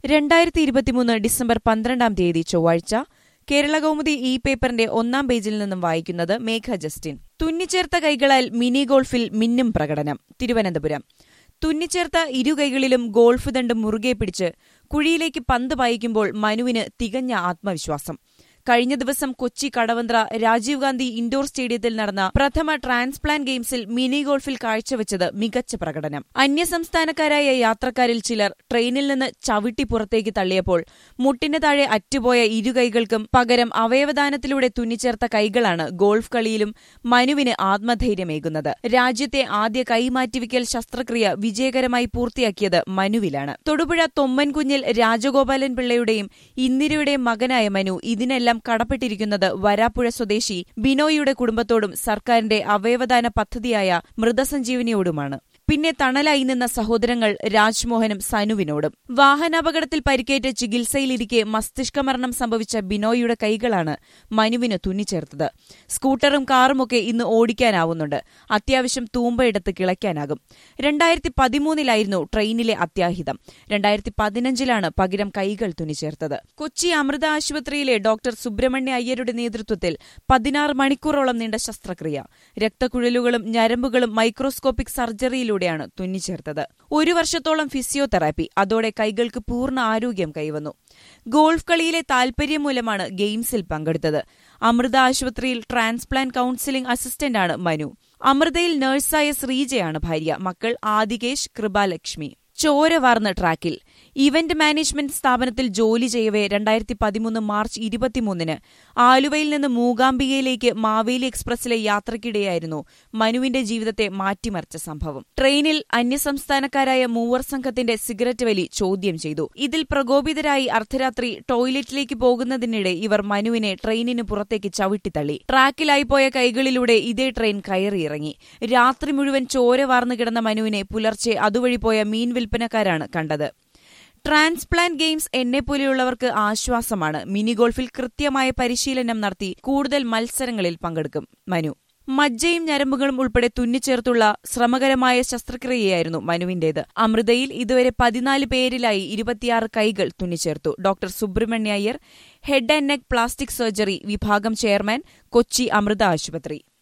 രണ്ടായിരത്തി ഇരുപത്തിമൂന്ന് ഡിസംബർ പന്ത്രണ്ടാം തീയതി ചൊവ്വാഴ്ച കേരള കൗമുദി ഇ പേപ്പറിന്റെ ഒന്നാം പേജിൽ നിന്നും വായിക്കുന്നത് മേഘ ജസ്റ്റിൻ തുന്നിച്ചേർത്ത കൈകളാൽ മിനി ഗോൾഫിൽ മിന്നും പ്രകടനം തിരുവനന്തപുരം തുന്നിച്ചേർത്ത ഇരു കൈകളിലും ഗോൾഫ് ദണ്ട് മുറുകെ പിടിച്ച് കുഴിയിലേക്ക് പന്ത് പായിക്കുമ്പോൾ മനുവിന് തികഞ്ഞ ആത്മവിശ്വാസം കഴിഞ്ഞ ദിവസം കൊച്ചി കടവന്ത്ര രാജീവ് ഗാന്ധി ഇൻഡോർ സ്റ്റേഡിയത്തിൽ നടന്ന പ്രഥമ ട്രാൻസ്പ്ലാന്റ് ഗെയിംസിൽ മിനി ഗോൾഫിൽ കാഴ്ചവെച്ചത് മികച്ച പ്രകടനം അന്യസംസ്ഥാനക്കാരായ യാത്രക്കാരിൽ ചിലർ ട്രെയിനിൽ നിന്ന് ചവിട്ടി പുറത്തേക്ക് തള്ളിയപ്പോൾ മുട്ടിന് താഴെ അറ്റുപോയ ഇരു കൈകൾക്കും പകരം അവയവദാനത്തിലൂടെ തുന്നിച്ചേർത്ത കൈകളാണ് ഗോൾഫ് കളിയിലും മനുവിന് ആത്മധൈര്യമേകുന്നത് രാജ്യത്തെ ആദ്യ കൈമാറ്റിവയ്ക്കൽ ശസ്ത്രക്രിയ വിജയകരമായി പൂർത്തിയാക്കിയത് മനുവിലാണ് തൊടുപുഴ തൊമ്മൻകുഞ്ഞിൽ രാജഗോപാലൻ പിള്ളയുടെയും ഇന്ദിരയുടെയും മകനായ മനു ഇതിനെല്ലാം കടപ്പെട്ടിരിക്കുന്നത് വരാപ്പുഴ സ്വദേശി ബിനോയിയുടെ കുടുംബത്തോടും സർക്കാരിന്റെ അവയവദാന പദ്ധതിയായ മൃതസഞ്ജീവനിയോടുമാണ് പിന്നെ തണലായി നിന്ന സഹോദരങ്ങൾ രാജ്മോഹനും സനുവിനോടും വാഹനാപകടത്തിൽ പരിക്കേറ്റ് ചികിത്സയിലിരിക്കെ മസ്തിഷ്കമരണം സംഭവിച്ച ബിനോയിയുടെ കൈകളാണ് മനുവിന് തുന്നിച്ചേർത്തത് സ്കൂട്ടറും കാറുമൊക്കെ ഇന്ന് ഓടിക്കാനാവുന്നുണ്ട് അത്യാവശ്യം തൂമ്പയെടുത്ത് കിളയ്ക്കാനാകും രണ്ടായിരത്തി പതിമൂന്നിലായിരുന്നു ട്രെയിനിലെ അത്യാഹിതം രണ്ടായിരത്തി പതിനഞ്ചിലാണ് പകരം കൈകൾ തുന്നിച്ചേർത്തത് കൊച്ചി അമൃത ആശുപത്രിയിലെ ഡോക്ടർ സുബ്രഹ്മണ്യ അയ്യരുടെ നേതൃത്വത്തിൽ പതിനാറ് മണിക്കൂറോളം നീണ്ട ശസ്ത്രക്രിയ രക്തക്കുഴലുകളും ഞരമ്പുകളും മൈക്രോസ്കോപ്പിക് സർജറിയിലൂടെയാണ് തുന്നിച്ചേർത്തത് ഒരു വർഷത്തോളം ഫിസിയോതെറാപ്പി അതോടെ കൈകൾക്ക് പൂർണ്ണ ആരോഗ്യം കൈവന്നു ഗോൾഫ് കളിയിലെ താൽപര്യം മൂലമാണ് ഗെയിംസിൽ പങ്കെടുത്തത് അമൃത ആശുപത്രിയിൽ ട്രാൻസ്പ്ലാന്റ് കൌൺസിലിംഗ് അസിസ്റ്റന്റാണ് മനു അമൃതയിൽ നഴ്സായ ശ്രീജയാണ് ഭാര്യ മക്കൾ ആദികേശ് കൃപാലക്ഷ്മി ചോര വാർന്ന ട്രാക്കിൽ ഇവന്റ് മാനേജ്മെന്റ് സ്ഥാപനത്തിൽ ജോലി ചെയ്യവേ രണ്ടായിരത്തി പതിമൂന്ന് മാർച്ച് ഇരുപത്തിമൂന്നിന് ആലുവയിൽ നിന്ന് മൂകാംബികയിലേക്ക് മാവേലി എക്സ്പ്രസിലെ യാത്രയ്ക്കിടെയായിരുന്നു മനുവിന്റെ ജീവിതത്തെ മാറ്റിമറിച്ച സംഭവം ട്രെയിനിൽ അന്യസംസ്ഥാനക്കാരായ മൂവർ സംഘത്തിന്റെ സിഗരറ്റ് വലി ചോദ്യം ചെയ്തു ഇതിൽ പ്രകോപിതരായി അർദ്ധരാത്രി ടോയ്ലറ്റിലേക്ക് പോകുന്നതിനിടെ ഇവർ മനുവിനെ ട്രെയിനിന് പുറത്തേക്ക് ചവിട്ടിത്തള്ളി ട്രാക്കിലായി പോയ കൈകളിലൂടെ ഇതേ ട്രെയിൻ കയറിയിറങ്ങി രാത്രി മുഴുവൻ ചോര വാർന്നു കിടന്ന മനുവിനെ പുലർച്ചെ അതുവഴി പോയ മീൻ വിൽപ്പനക്കാരാണ് കണ്ടത് ട്രാൻസ്പ്ലാന്റ് ഗെയിംസ് എന്നെപ്പോലെയുള്ളവർക്ക് ആശ്വാസമാണ് മിനി ഗോൾഫിൽ കൃത്യമായ പരിശീലനം നടത്തി കൂടുതൽ മത്സരങ്ങളിൽ പങ്കെടുക്കും മനു മജ്ജയും ഞരമ്പുകളും ഉൾപ്പെടെ തുന്നിച്ചേർത്തുള്ള ശ്രമകരമായ ശസ്ത്രക്രിയയായിരുന്നു മനുവിന്റേത് അമൃതയിൽ ഇതുവരെ പതിനാല് പേരിലായി ഇരുപത്തിയാറ് കൈകൾ തുന്നിച്ചേർത്തു doctor Subramania Iyer head and neck plastic surgery വിഭാഗം ചെയർമാൻ കൊച്ചി അമൃത ആശുപത്രി